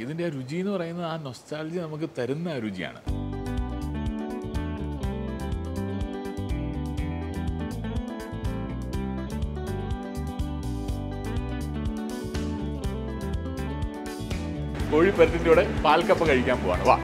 ഇതിൻ്റെ ആ രുചി എന്ന് പറയുന്നത് ആ നൊസ്റ്റാൾജി നമുക്ക് തരുന്ന ആ രുചിയാണ് കോഴിപ്പരത്തിൻ്റെ കൂടെ പാൽക്കപ്പ കഴിക്കാൻ പോവാണ് വാ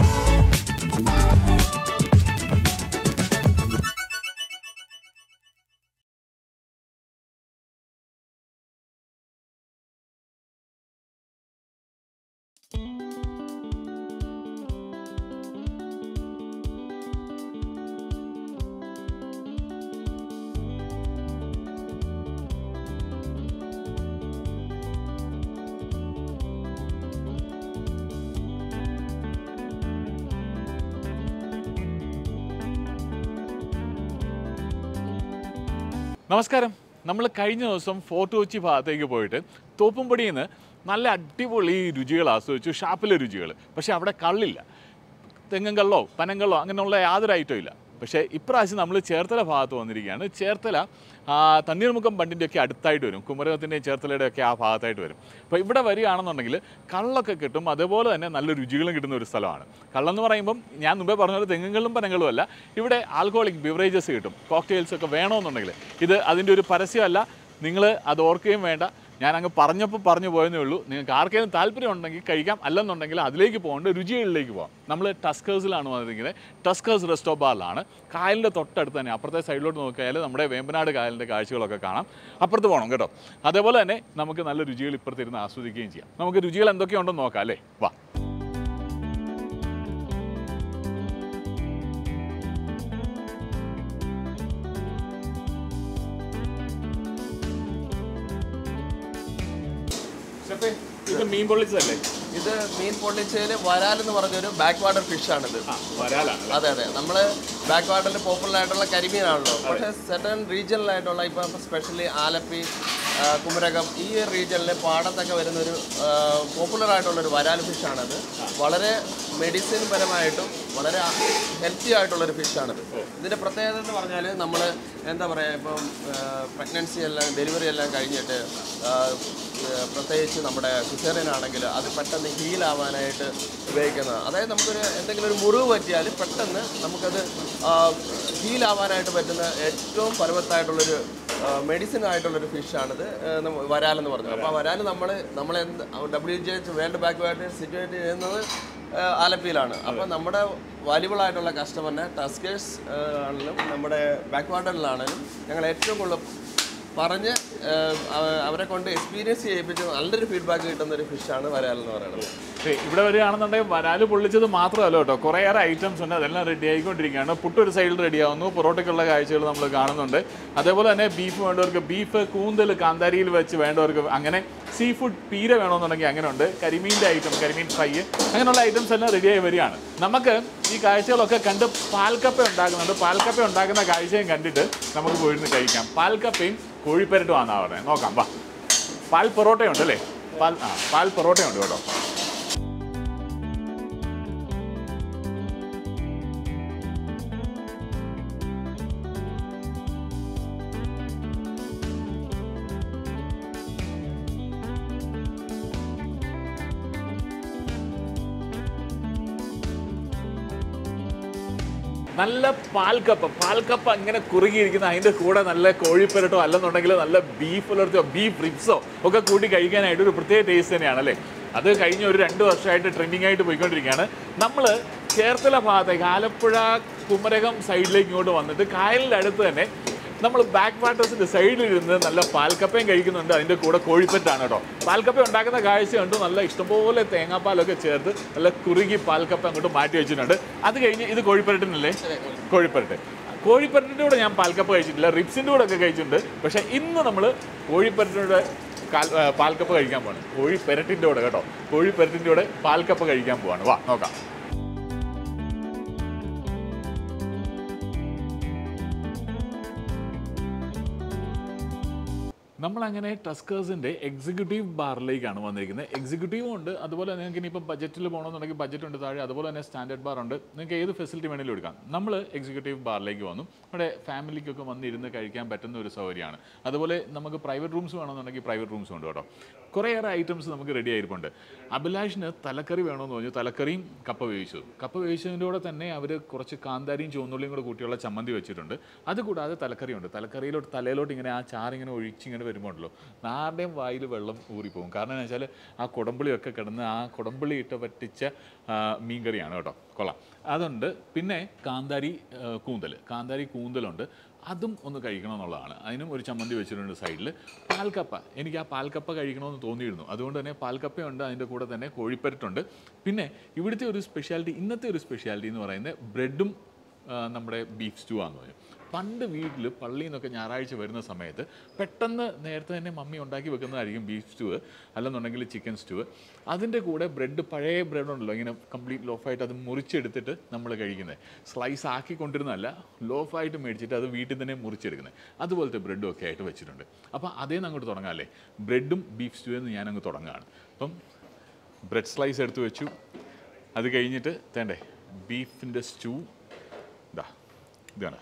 നമസ്കാരം നമ്മൾ കഴിഞ്ഞ ദിവസം ഫോർട്ട് കൊച്ചി ഭാഗത്തേക്ക് പോയിട്ട് തോപ്പുംപടിയിൽ നിന്ന് നല്ല അടിപൊളി രുചികൾ ആസ്വദിച്ചു ഷാപ്പിലെ രുചികൾ പക്ഷേ അവിടെ കള്ളില്ല തെങ്ങും കള്ളോ പനങ്കള്ളോ അങ്ങനെയുള്ള യാതൊരു ഐറ്റവും ഇല്ല പക്ഷേ ഇപ്രാവശ്യം നമ്മൾ ചേർത്തല ഭാഗത്ത് വന്നിരിക്കുകയാണ് ചേർത്തല ആ, തണ്ണീർമുക്കം ബണ്ടിൻ്റെ ഒക്കെ അടുത്തായിട്ട് വരും കുമരകത്തിൻ്റെയും ചേർത്തലയുടെ ഒക്കെ ആ ഭാഗത്തായിട്ട് വരും അപ്പോൾ ഇവിടെ വരികയാണെന്നുണ്ടെങ്കിൽ കള്ളൊക്കെ കിട്ടും അതുപോലെ തന്നെ നല്ല രുചികളും കിട്ടുന്ന ഒരു സ്ഥലമാണ് കള്ളെന്ന് പറയുമ്പം ഞാൻ മുമ്പേ പറഞ്ഞ പോലെ തെങ്ങുകളും പനങ്ങളും അല്ല ഇവിടെ ആൽക്കോളിക് ബിവറേജസ് കിട്ടും കോക്ടെയിൽസ് ഒക്കെ വേണമെന്നുണ്ടെങ്കിൽ ഇത് അതിൻ്റെ ഒരു പരസ്യമല്ല നിങ്ങൾ അത് ഓർക്കുകയും വേണ്ട ഞാൻ അങ്ങ് പറഞ്ഞപ്പോൾ പറഞ്ഞു പോയെന്നേ ഉള്ളൂ നിങ്ങൾക്ക് ആർക്കെങ്കിലും താല്പര്യം ഉണ്ടെങ്കിൽ കഴിക്കാം അല്ലെന്നുണ്ടെങ്കിൽ അതിലേക്ക് പോകേണ്ട രുചികളിലേക്ക് പോകാം നമ്മൾ ടസ്കേഴ്സിലാണ് വന്നിരിക്കുന്നത് ടസ്കേഴ്സ് റെസ്റ്റോ ബാറിലാണ് കായലിൻ്റെ തൊട്ടടുത്ത് തന്നെ അപ്പുറത്തെ സൈഡിലോട്ട് നോക്കിയാൽ നമ്മുടെ വേമ്പനാട് കായലിൻ്റെ കാഴ്ചകളൊക്കെ കാണാം അപ്പുറത്ത് പോകണം കേട്ടോ അതേപോലെ തന്നെ നമുക്ക് നല്ല രുചികൾ ഇപ്പുറത്തിരുന്ന് ആസ്വദിക്കുകയും ചെയ്യാം നമുക്ക് രുചികൾ എന്തൊക്കെയുണ്ടെന്ന് നോക്കാം അല്ലേ വാ ഷെഫേ, ഇത് മീൻ പൊള്ളിച്ചതല്ലേ ഇത് മീൻ പൊള്ളിച്ചതിൽ വരാൽ എന്ന് പറഞ്ഞൊരു ബാക്ക് വാട്ടർ ഫിഷ് ആണിത് ആ വരാലാണ് അതെ അതെ നമ്മൾ ബാക്ക് വാട്ടറിൽ പോപ്പുലർ ആയിട്ടുള്ള കരിമീനാണല്ലോ പക്ഷേ സെർട്ടൺ റീജിയണൽ ആയിട്ടുള്ള ഇപ്പം സ്പെഷ്യലി ആലപ്പി ആ, കുമരകം ഈ റീജിയനിൽ പാടത്തൊക്കെ വരുന്ന ഒരു പോപ്പുലർ ആയിട്ടുള്ള ഒരു വരാൽ ഫിഷാണത് വളരെ മെഡിസിൻ പരമായിട്ടും വളരെ ഹെൽത്തി ആയിട്ടുള്ളൊരു ഫിഷാണിത് ഇതിൻ്റെ പ്രത്യേകത എന്ന് പറഞ്ഞാൽ നമ്മൾ എന്താ പറയുക ഇപ്പം പ്രഗ്നൻസി എല്ലാം ഡെലിവറി എല്ലാം കഴിഞ്ഞിട്ട് ആ, ഏഹ് പ്രത്യേകിച്ച് നമ്മുടെ സിസേറിയൻ ആണെങ്കിൽ അത് പെട്ടെന്ന് ഹീൽ ആവാനായിട്ട് ഉപയോഗിക്കുന്നത് അതായത് നമുക്കൊരു എന്തെങ്കിലും ഒരു മുറിവ് പറ്റിയാൽ പെട്ടെന്ന് നമുക്കത് ഹീൽ ആവാനായിട്ട് പറ്റുന്ന ഏറ്റവും ഫലവത്തായിട്ടുള്ളൊരു മെഡിസിൻ ആയിട്ടുള്ളൊരു ഫിഷാണിത് വരാലെന്ന് പറഞ്ഞത് അപ്പോൾ ആ വരാൽ നമ്മൾ നമ്മൾ എന്ത് W G H world back situate ചെയ്യുന്നത് ഏഹ് ആലപ്പിയിലാണ് അപ്പോൾ നമ്മുടെ വാല്യുബിൾ ആയിട്ടുള്ള കസ്റ്റമറിനെ ടസ്കേഴ്സ് ആണെങ്കിലും നമ്മുടെ ബാക്ക് വാട്ടറിലാണെങ്കിലും ഞങ്ങൾ ഏറ്റവും കൂടുതൽ പറഞ്ഞ് ഏഹ്, അവ- അവരെ കൊണ്ട് എക്സ്പീരിയൻസ് ചെയ്യിപ്പിച്ച് നല്ലൊരു ഫീഡ്ബാക്ക് കിട്ടുന്ന ഒരു ഫിഷാണ് വരാൽ എന്ന് പറയുന്നത് ഏ, ഇവിടെ വരികയാണെന്നുണ്ടെങ്കിൽ വരാല് പൊള്ളിച്ചത് മാത്രമല്ല കേട്ടോ കുറേയേറെ ഐറ്റംസ് ഉണ്ട് അതെല്ലാം റെഡി ആയിക്കൊണ്ടിരിക്കുകയാണ് പുട്ട് ഒരു സൈഡിൽ റെഡി ആവുന്നു പൊറോട്ടയ്ക്കുള്ള കാഴ്ചകൾ നമ്മൾ കാണുന്നുണ്ട് അതേപോലെ തന്നെ ബീഫ് വേണ്ടവർക്ക് ബീഫ് കൂന്തൽ കാന്താരിയിൽ വെച്ച് വേണ്ടവർക്ക് അങ്ങനെ സീ ഫുഡ് പീര വേണമെന്നുണ്ടെങ്കിൽ അങ്ങനെ ഉണ്ട് കരിമീൻ്റെ ഐറ്റം കരിമീൻ ഫ്രൈ അങ്ങനെയുള്ള ഐറ്റംസ് എല്ലാം റെഡിയായി വരികയാണ് നമുക്ക് ഈ കാഴ്ചകളൊക്കെ കണ്ട് പാൽക്കപ്പ ഉണ്ടാക്കുന്നുണ്ട് പാൽക്കപ്പ ഉണ്ടാക്കുന്ന കാഴ്ചയും കണ്ടിട്ട് നമുക്ക് പോയിരുന്ന് കഴിക്കാം പാൽക്കപ്പയും കോഴിപ്പരട്ടും ആണെന്നാണ് പറയുന്നത് നോക്കാം വാ പാൽ പൊറോട്ടയുണ്ട് അല്ലേ പാൽ ആ പാൽ പൊറോട്ടയുണ്ട് കേട്ടോ നല്ല പാൽക്കപ്പ പാൽക്കപ്പ ഇങ്ങനെ കുറുകിയിരിക്കുന്ന അതിൻ്റെ കൂടെ നല്ല കോഴിപ്പരട്ടോ അല്ലെന്നുണ്ടെങ്കിൽ നല്ല ബീഫ് പുലർത്തിയോ ബീഫ് റിബ്സോ ഒക്കെ കൂട്ടി കഴിക്കാനായിട്ട് ഒരു പ്രത്യേക ടേസ്റ്റ് തന്നെയാണ് അല്ലേ അത് കഴിഞ്ഞ ഒരു രണ്ട് വർഷമായിട്ട് ട്രെൻഡിങ് ആയിട്ട് പോയിക്കൊണ്ടിരിക്കുകയാണ് നമ്മൾ ചേർത്തല ഭാഗത്തേക്ക് ആലപ്പുഴ കുമരകം സൈഡിലേക്ക് ഇങ്ങോട്ട് വന്നിട്ട് കായലിൻ്റെ അടുത്ത് തന്നെ നമ്മൾ ബാക്ക് വാട്ടേഴ്സിൻ്റെ സൈഡിലിരുന്ന് നല്ല പാൽക്കപ്പയും കഴിക്കുന്നുണ്ട് അതിൻ്റെ കൂടെ കോഴിപ്പറ്റാണ് കേട്ടോ പാൽക്കപ്പ ഉണ്ടാക്കുന്ന കാഴ്ച കണ്ടു നല്ല ഇഷ്ടംപോലെ തേങ്ങാപ്പാലൊക്കെ ചേർത്ത് നല്ല കുറുകി പാൽക്കപ്പ അങ്ങോട്ട് മാറ്റി വെച്ചിട്ടുണ്ട് അത് കഴിഞ്ഞ് ഇത് കോഴിപ്പരട്ടിനല്ലേ കോഴിപ്പരട്ട് കോഴിപ്പരട്ടിൻ്റെ കൂടെ ഞാൻ പാൽക്കപ്പ കഴിച്ചിട്ടില്ല റിപ്സിൻ്റെ കൂടെ ഒക്കെ കഴിച്ചിട്ടുണ്ട് പക്ഷേ ഇന്ന് നമ്മൾ കോഴിപ്പരട്ടിൻ്റെ കാൽ ആ, പാൽക്കപ്പ കഴിക്കാൻ പോവാണ് കോഴിപ്പരട്ടിൻ്റെ കൂടെ കേട്ടോ കോഴിപ്പരട്ടിൻ്റെ കൂടെ പാൽക്കപ്പ കഴിക്കാൻ പോവാണ് വാ നോക്കാം നമ്മളങ്ങനെ ടസ്കേഴ്സിൻ്റെ എക്സിക്യൂട്ടീവ് ബാറിലേക്കാണ് വന്നിരിക്കുന്നത് എക്സിക്യൂട്ടീവും ഉണ്ട് അതുപോലെ നിങ്ങൾക്ക് ഇനിയിപ്പോൾ ബജറ്റിൽ പോകണമെന്നുണ്ടെങ്കിൽ ബജറ്റ് ഉണ്ട് താഴെ അതുപോലെ തന്നെ സ്റ്റാൻഡേർഡ് ബാർ ഉണ്ട് നിങ്ങൾക്ക് ഏത് ഫെസിലിറ്റി വേണമെങ്കിലും എടുക്കാം നമ്മൾ എക്സിക്യൂട്ടീവ് ബാറിലേക്ക് വന്നു അവിടെ ഫാമിലിക്കൊക്കെ വന്ന് ഇരുന്ന് കഴിക്കാൻ പറ്റുന്ന ഒരു സൗകര്യമാണ് അതുപോലെ നമുക്ക് പ്രൈവറ്റ് റൂംസ് വേണമെന്നുണ്ടെങ്കിൽ പ്രൈവറ്റ് റൂംസും ഉണ്ട് കേട്ടോ കുറേയേറെ ഐറ്റംസ് നമുക്ക് റെഡി ആയിരിപ്പുണ്ട് അഭിലാഷിന് തലക്കറി വേണമെന്ന് പറഞ്ഞു തലക്കറിയും കപ്പ വേവിച്ചു കപ്പ വേവിച്ചതിൻ്റെ കൂടെ തന്നെ അവർ കുറച്ച് കാന്താരിയും ചുവന്നുള്ളിയും കൂടെ കൂട്ടിയുള്ള ചമ്മന്തി വെച്ചിട്ടുണ്ട് അതുകൂടാതെ തലക്കറിയുണ്ട് തലക്കറിയിലോട്ട് തലയിലോട്ട് ഇങ്ങനെ ആ ചാറിങ്ങനെ ഒഴിച്ചിങ്ങനെ വരുമ്പോണ്ടല്ലോ ആരുടെയും വായിൽ വെള്ളം ഊറിപ്പോകും കാരണം എന്ന് വെച്ചാൽ ആ കുടംപുളിയൊക്കെ കിടന്ന് ആ കുടംപുളി ഇട്ട് വറ്റിച്ച ആ, മീൻകറിയാണ് കേട്ടോ കൊള്ളാം അതുണ്ട് പിന്നെ കാന്താരി ആ, കൂന്തൽ കാന്താരി കൂന്തലുണ്ട് അതും ഒന്ന് കഴിക്കണം എന്നുള്ളതാണ് അതിനും ഒരു ചമ്മന്തി വെച്ചിട്ടുണ്ട് സൈഡിൽ പാൽക്കപ്പ എനിക്ക് ആ പാൽക്കപ്പ കഴിക്കണമെന്ന് തോന്നിയിരുന്നു അതുകൊണ്ട് തന്നെ പാൽക്കപ്പയുണ്ട് അതിൻ്റെ കൂടെ തന്നെ കോഴിപ്പരട്ടുണ്ട് പിന്നെ ഇവിടുത്തെ ഒരു സ്പെഷ്യാലിറ്റി ഇന്നത്തെ ഒരു സ്പെഷ്യാലിറ്റി എന്ന് പറയുന്നത് ബ്രെഡും ആ, നമ്മുടെ ബീഫ് സ്റ്റൂ ആണെന്ന് പറഞ്ഞു പണ്ട് വീട്ടിൽ പള്ളിയിൽ നിന്നൊക്കെ ഞായറാഴ്ച വരുന്ന സമയത്ത് പെട്ടെന്ന് നേരത്തെ തന്നെ മമ്മി ഉണ്ടാക്കി വെക്കുന്നതായിരിക്കും ബീഫ് സ്റ്റൂ അല്ലെന്നുണ്ടെങ്കിൽ ചിക്കൻ സ്റ്റൂ അതിൻ്റെ കൂടെ ബ്രെഡ് പഴയ ബ്രെഡ് ഉണ്ടല്ലോ ഇങ്ങനെ കംപ്ലീറ്റ് ലോഫായിട്ട് അത് മുറിച്ചെടുത്തിട്ട് നമ്മൾ കഴിക്കുന്നത് സ്ലൈസ് ആക്കി കൊണ്ടിരുന്നതല്ല ലോഫായിട്ട് മേടിച്ചിട്ട് അത് വീട്ടിൽ തന്നെ മുറിച്ചെടുക്കുന്നത് അതുപോലത്തെ ബ്രെഡും ഒക്കെ ആയിട്ട് വെച്ചിട്ടുണ്ട് അപ്പോൾ അതേ അങ്ങോട്ട് തുടങ്ങാം അല്ലേ ബ്രെഡും ബീഫ് സ്റ്റൂ എന്ന് ഞാനങ്ങ് തുടങ്ങുകയാണ് അപ്പം ബ്രെഡ് സ്ലൈസ് എടുത്ത് വെച്ചു അത് കഴിഞ്ഞിട്ട് തേണ്ടേ ബീഫിൻ്റെ സ്റ്റൂ ഇതാ ഇതാണ്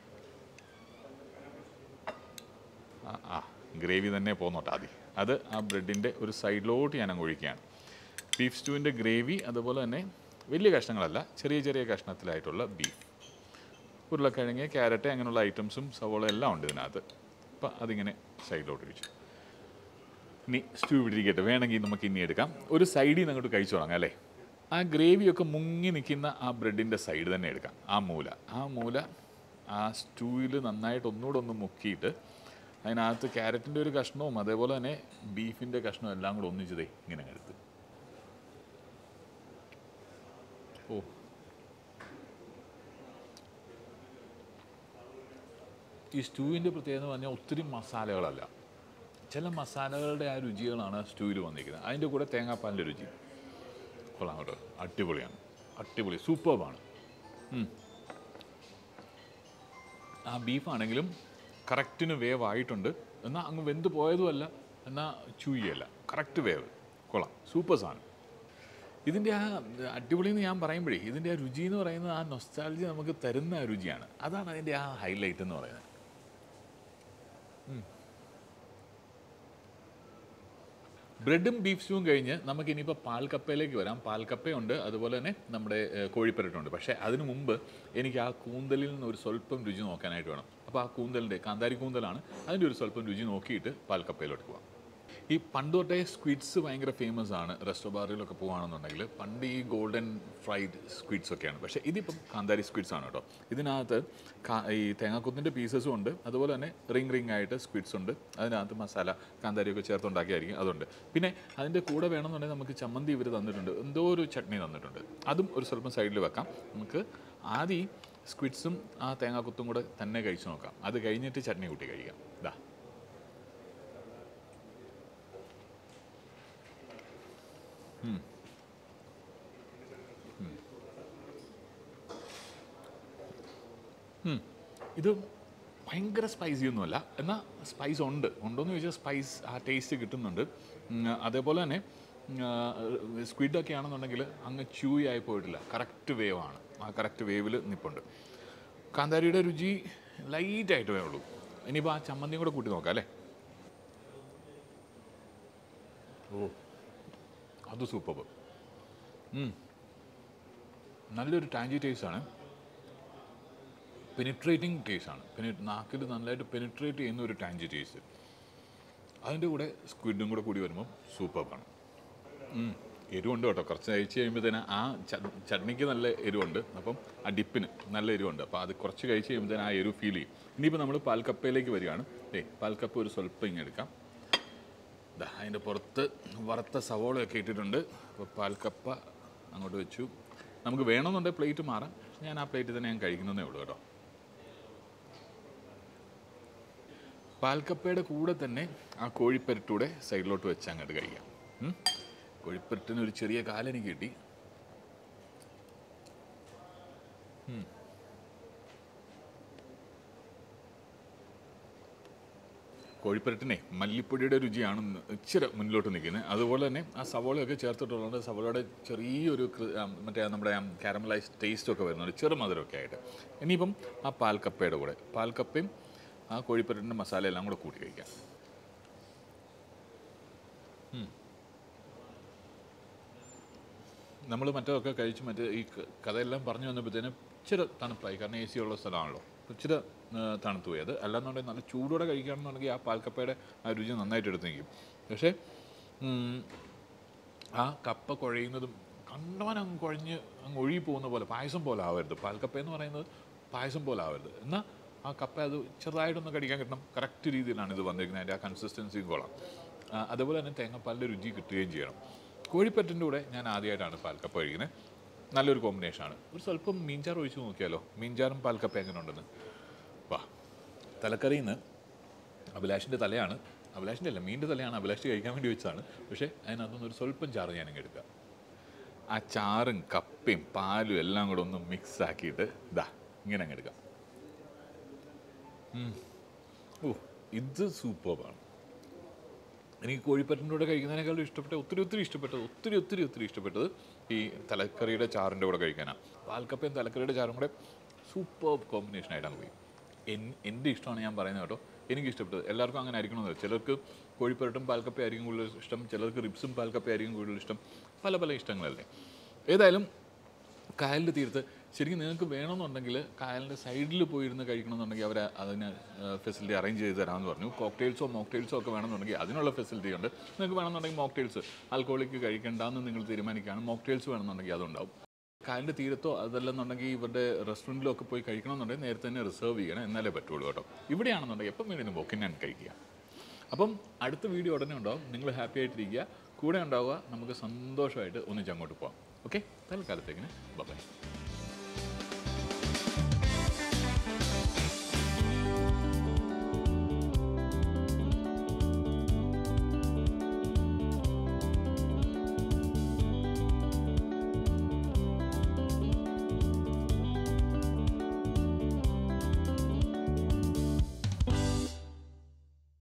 ആ ആ ഗ്രേവി തന്നെ പോന്നോട്ടെ ആദ്യം അത് ആ ബ്രെഡിൻ്റെ ഒരു സൈഡിലോട്ട് ഞാൻ അങ്ങ് ഒഴിക്കുകയാണ് ബീഫ് സ്റ്റൂവിൻ്റെ ഗ്രേവി അതുപോലെ തന്നെ വലിയ കഷ്ണങ്ങളല്ല ചെറിയ ചെറിയ കഷ്ണത്തിലായിട്ടുള്ള ബീഫ് ഉരുളക്കിഴങ്ങ് ക്യാരറ്റ് അങ്ങനെയുള്ള ഐറ്റംസും സവോള എല്ലാം ഉണ്ട് ഇതിനകത്ത് അപ്പം അതിങ്ങനെ സൈഡിലോട്ട് ഒഴിച്ചു ഇനി സ്റ്റൂ ഇവിടെ ഇരിക്കട്ടെ വേണമെങ്കിൽ നമുക്ക് ഇനി എടുക്കാം ഒരു സൈഡിൽ നിന്ന് അങ്ങോട്ട് കഴിച്ചു തുടങ്ങാം അല്ലേ ആ ഗ്രേവിയൊക്കെ മുങ്ങി നിൽക്കുന്ന ആ ബ്രെഡിൻ്റെ സൈഡ് തന്നെ എടുക്കാം ആ മൂല ആ മൂല ആ സ്റ്റൂവിൽ നന്നായിട്ട് ഒന്നുകൂടെ ഒന്ന് മുക്കിയിട്ട് അതിനകത്ത് ക്യാരറ്റിൻ്റെ ഒരു കഷ്ണവും അതേപോലെ തന്നെ ബീഫിൻ്റെ കഷ്ണവും എല്ലാം കൂടെ ഒന്നിച്ചതേ ഇങ്ങനെ അങ്ങ് എടുത്ത് ഓ ഈ സ്റ്റൂവിൻ്റെ പ്രത്യേകത എന്ന് പറഞ്ഞാൽ ഒത്തിരി മസാലകളല്ല ചില മസാലകളുടെ ആ രുചികളാണ് സ്റ്റൂവിൽ വന്നിരിക്കുന്നത് അതിൻ്റെ കൂടെ തേങ്ങാപ്പാലിൻ്റെ രുചി കൊള്ളാം കേട്ടോ അടിപൊളിയാണ് അടിപൊളി സൂപ്പർബാണ് ആ ബീഫാണെങ്കിലും കറക്റ്റിന് വേവ് ആയിട്ടുണ്ട് എന്നാൽ അങ്ങ് വെന്ത് പോയതുമല്ല എന്നാൽ ചൂയല്ല കറക്റ്റ് വേവ് കൊള്ളാം സൂപ്പർ സാധനം ഇതിൻ്റെ ആ അടിപൊളി എന്ന് ഞാൻ പറയുമ്പോഴേ ഇതിൻ്റെ ആ രുചി എന്ന് പറയുന്നത് ആ നൊസ്റ്റാൾജി നമുക്ക് തരുന്ന ആ രുചിയാണ് അതാണ് അതിൻ്റെ ആ ഹൈലൈറ്റ് എന്ന് പറയുന്നത് ബ്രെഡും ബീഫ് സ്റ്റൂവും കഴിഞ്ഞ് നമുക്ക് ഇനിയിപ്പോൾ പാൽക്കപ്പയിലേക്ക് വരാം പാൽക്കപ്പയുണ്ട് അതുപോലെ തന്നെ നമ്മുടെ ഏഹ്, കോഴിപ്പരട്ടുണ്ട് പക്ഷേ അതിനു മുമ്പ് എനിക്ക് ആ കൂന്തലിൽ നിന്ന് ഒരു സ്വല്പം രുചി നോക്കാനായിട്ട് വേണം അപ്പോൾ ആ കൂന്തലിൻ്റെ കാന്താരി കൂന്തലാണ് അതിൻ്റെ ഒരു സ്വല്പം രുചി നോക്കിയിട്ട് പാൽക്കപ്പയിലോട്ട് പോവാം ഈ പണ്ട് തൊട്ടേ സ്ക്വിഡ്സ് ഭയങ്കര ഫേമസ് ആണ് റെസ്റ്റോ ബാറിലൊക്കെ പോകുകയാണെന്നുണ്ടെങ്കിൽ പണ്ട് ഈ ഗോൾഡൻ ഫ്രൈഡ് സ്ക്വിഡ്സ് ഒക്കെയാണ് പക്ഷേ ഇതിപ്പം കാന്താരി സ്ക്വിഡ്സ് ആണ് കേട്ടോ ഇതിനകത്ത് കാ- ഈ തേങ്ങാക്കുത്തിൻ്റെ പീസസും ഉണ്ട് അതുപോലെ തന്നെ റിങ് റിങ് ആയിട്ട് സ്ക്വിഡ്സ് ഉണ്ട് അതിനകത്ത് മസാല കാന്താരിയൊക്കെ ചേർത്തുണ്ടാക്കിയായിരിക്കും അതുണ്ട് പിന്നെ അതിൻ്റെ കൂടെ വേണമെന്നുണ്ടെങ്കിൽ നമുക്ക് ചമ്മന്തി ഇവർ തന്നിട്ടുണ്ട് എന്തോ ഒരു ചട്നി തന്നിട്ടുണ്ട് അതും ഒരു സ്വല്പം സൈഡിൽ വെക്കാം നമുക്ക് ആദ്യം സ്ക്വിഡ്സും ആ തേങ്ങാക്കുത്തും കൂടെ തന്നെ കഴിച്ചു നോക്കാം അത് കഴിഞ്ഞിട്ട് ചട്നി കൂട്ടി കഴിക്കാം ഇതാ ഉം. ഇത് ഭയങ്കര സ്പൈസി ഒന്നുമല്ല എന്നാൽ സ്പൈസ് ഉണ്ട് ഉണ്ടോയെന്ന് ചോദിച്ചാൽ സ്പൈസ് ആ ടേസ്റ്റ് കിട്ടുന്നുണ്ട് ഉം, അതേപോലെ തന്നെ സ്ക്വിഡൊക്കെ ആണെന്നുണ്ടെങ്കിൽ അങ്ങ് ച്യൂയി ആയി പോയിട്ടില്ല കറക്റ്റ് വേവാണ് ആ കറക്റ്റ് വേവിൽ നിൽപ്പുണ്ട് കാന്താരിയുടെ രുചി ലൈറ്റായിട്ട് വേവുള്ളൂ ഇനിയിപ്പോൾ ആ ചമ്മന്തിയും കൂടെ കൂട്ടി നോക്കാം അല്ലേ ഓ അത് സൂപ്പർ നല്ലൊരു ടാഞ്ചി ടേസ്റ്റ് ആണ് പെനിട്രേറ്റിംഗ് ടേസ്റ്റ് ആണ് പെനി നാക്കിൽ നല്ലതായിട്ട് പെനിട്രേറ്റ് ചെയ്യുന്ന ഒരു ടാഞ്ചി ടേസ്റ്റ് അതിൻ്റെ കൂടെ സ്ക്വിഡും കൂടെ കൂടി വരുമ്പോൾ സൂപ്പറാണ് എരിവുണ്ട് കേട്ടോ കുറച്ച് കഴിച്ച് കഴിയുമ്പോഴത്തേന് ആ ച- ചട്നിക്ക് നല്ല എരിവുണ്ട് അപ്പം ആ ഡിപ്പിന് നല്ല എരിവുണ്ട് അപ്പോൾ അത് കുറച്ച് കഴിച്ച് കഴിയുമ്പോഴത്തേന് ആ എരിവ് ഫീൽ ചെയ്യും ഇനിയിപ്പോൾ നമ്മൾ പാൽക്കപ്പയിലേക്ക് വരികയാണ് ഏയ് പാൽക്കപ്പ ഒരു സ്വല്പം ഇങ്ങനെ എടുക്കാം ദാ അതിൻ്റെ പുറത്ത് വറുത്ത സവോളയൊക്കെ ഇട്ടിട്ടുണ്ട് അപ്പോൾ പാൽക്കപ്പ അങ്ങോട്ട് വെച്ചു നമുക്ക് വേണമെന്നുണ്ടെങ്കിൽ പ്ലേറ്റ് മാറാം പക്ഷെ ഞാൻ ആ പ്ലേറ്റ് തന്നെ ഞാൻ കഴിക്കുന്നതേ ഉള്ളൂ കേട്ടോ പാൽക്കപ്പയുടെ കൂടെ തന്നെ ആ കോഴിപ്പരട്ടൂടെ സൈഡിലോട്ട് വെച്ച് അങ്ങോട്ട് കഴിക്കാം ഉം. കോഴിപ്പരട്ടിന് ഒരു ചെറിയ കാലെനിക്ക് കിട്ടി ഉം. കോഴിപ്പരട്ടിനെ മല്ലിപ്പൊടിയുടെ രുചിയാണ് ഇന്ന് ഇച്ചിരി മുന്നിലോട്ട് നിൽക്കുന്നത് അതുപോലെ തന്നെ ആ സവോളയൊക്കെ ചേർത്തിട്ടുള്ളത് സവോളയുടെ ചെറിയൊരു കൃ- ആ, മറ്റേ ആ നമ്മുടെ കാരമലൈസ് ടേസ്റ്റൊക്കെ വരുന്നുണ്ട് ചെറു മധുരമൊക്കെ ആയിട്ട് ഇനിയിപ്പം ആ പാൽക്കപ്പയുടെ കൂടെ പാൽക്കപ്പയും ആ കോഴിപ്പരട്ടിൻ്റെ മസാല എല്ലാം കൂടെ കൂട്ടി കഴിക്കാം നമ്മൾ മറ്റൊക്കെ കഴിച്ച് മറ്റേ ഈ ക- കഥയെല്ലാം പറഞ്ഞു വന്നപ്പോഴത്തേനും ഇച്ചിരി തണുപ്പായി കാരണം എ സി ഉള്ള സ്ഥലമാണല്ലോ ഇച്ചിരി ആ, തണുത്തു പോയി അത് അല്ലാന്നുണ്ടെങ്കിൽ നല്ല ചൂടോടെ കഴിക്കുകയാണെന്നുണ്ടെങ്കിൽ ആ പാൽക്കപ്പയുടെ ആ രുചി നന്നായിട്ട് എടുത്ത് നിൽക്കും പക്ഷേ ഉം, ആ കപ്പ കുഴയുന്നതും കണ്ടവൻ അങ്ങ് കുഴഞ്ഞ് അങ്ങ് ഒഴുകി പോകുന്ന പോലെ പായസം പോലെ ആവരുത് പാൽക്കപ്പ എന്ന് പറയുന്നത് പായസം പോലെ ആവരുത് എന്നാൽ ആ കപ്പ അത് ചെറുതായിട്ടൊന്ന് കടിക്കാൻ കിട്ടണം കറക്റ്റ് രീതിയിലാണ് ഇത് വന്നിരിക്കുന്നത് അതിൻ്റെ ആ കൺസിസ്റ്റൻസിയും കൊള്ളാം ആ, അതുപോലെ തന്നെ തേങ്ങാപ്പാലിൻ്റെ രുചി കിട്ടുകയും ചെയ്യണം കോഴിപ്പറ്റിൻ്റെ കൂടെ ഞാൻ ആദ്യമായിട്ടാണ് പാൽക്കപ്പ കഴിക്കുന്നത് നല്ലൊരു കോമ്പിനേഷനാണ് ഒരു സ്വല്പം മീൻചാർ ഒഴിച്ച് നോക്കിയാലോ മീൻചാറും പാൽക്കപ്പ എങ്ങനെ ഉണ്ടെന്ന് വാ തലക്കറിയിൽ നിന്ന് അഭിലാഷിൻ്റെ തലയാണ് അഭിലാഷിൻ്റെ അല്ല മീൻ്റെ തലയാണ് അഭിലാഷ് കഴിക്കാൻ വേണ്ടി വെച്ചതാണ് പക്ഷേ അതിനകത്തുനിന്ന് ഒരു സ്വല്പം ചാറ് ഞാനങ്ങ് എടുക്കുക ആ ചാറും കപ്പയും പാലും എല്ലാം കൂടെ ഒന്ന് മിക്സ് ആക്കിയിട്ട് ഇതാ ഇങ്ങനെ അങ്ങ് എടുക്കാം ഉം. ഓ ഇത് സൂപ്പറാണ് എനിക്ക് കോഴിപ്പറ്റിൻ്റെ കൂടെ കഴിക്കുന്നതിനേക്കാളും ഇഷ്ടപ്പെട്ട ഒത്തിരി ഒത്തിരി ഇഷ്ടപ്പെട്ടത് ഒത്തിരി ഒത്തിരി ഒത്തിരി ഇഷ്ടപ്പെട്ടത് ഈ തലക്കറിയുടെ ചാറിൻ്റെ കൂടെ കഴിക്കാനാണ് പാൽക്കപ്പയും തലക്കറിയുടെ ചാറും കൂടെ സൂപ്പർ കോമ്പിനേഷൻ ആയിട്ടാണ് പോയി എൻ എൻ്റെ ഇഷ്ടമാണ് ഞാൻ പറയുന്നത് കേട്ടോ എനിക്ക് ഇഷ്ടപ്പെട്ടത് എല്ലാവർക്കും അങ്ങനെ ആയിരിക്കണമെന്നില്ല ചിലർക്ക് കോഴിപ്പരട്ടും പാൽക്കപ്പയും ആയിരിക്കും കൂടുതൽ ഇഷ്ടം ചിലർക്ക് റിബ്സും പാൽക്കപ്പയും ആയിരിക്കും കൂടുതൽ ഇഷ്ടം പല പല ഇഷ്ടങ്ങളല്ലേ ഏതായാലും കായലിൻ്റെ തീരത്ത് ശരിക്കും നിങ്ങൾക്ക് വേണമെന്നുണ്ടെങ്കിൽ കായലിൻ്റെ സൈഡിൽ പോയിരുന്ന് കഴിക്കണമെന്നുണ്ടെങ്കിൽ അവർ അതിന് ഫെസിലിറ്റി അറേഞ്ച് ചെയ്ത് തരാമെന്ന് പറഞ്ഞു കോക്ടെയിൽസോ മോക്ടെയിൽസോ ഒക്കെ വേണമെന്നുണ്ടെങ്കിൽ അതിനുള്ള ഫെസിലിറ്റി ഉണ്ട് നിങ്ങൾക്ക് വേണമെന്നുണ്ടെങ്കിൽ മോക്ടെയിൽസ് ആൽക്കോളിക്ക് കഴിക്കേണ്ടെന്ന് നിങ്ങൾ തീരുമാനിക്കുകയാണ് മോക്ടെയിൽസ് വേണമെന്നുണ്ടെങ്കിൽ അതുണ്ടാവും കായലിൻ്റെ തീരത്തോ അതല്ലെന്നുണ്ടെങ്കിൽ ഇവരുടെ റെസ്റ്റോറൻറ്റിലോ ഒക്കെ പോയി കഴിക്കണമെന്നുണ്ടെങ്കിൽ നേരത്തെ തന്നെ റിസർവ് ചെയ്യണം എന്നാലേ പറ്റുള്ളൂ കേട്ടോ ഇവിടെയാണെന്നുണ്ടെങ്കിൽ എപ്പം വേണമെങ്കിലും വോക്കിൻ ഞാൻ കഴിക്കുക അപ്പം അടുത്ത വീഡിയോ ഉടനെ ഉണ്ടാവും നിങ്ങൾ ഹാപ്പി ആയിട്ടിരിക്കുക കൂടെ ഉണ്ടാവുക നമുക്ക് സന്തോഷമായിട്ട് ഒന്നിച്ച് അങ്ങോട്ട് പോകാം ഓക്കെ തൽക്കാലത്തേക്കിന് ബൈ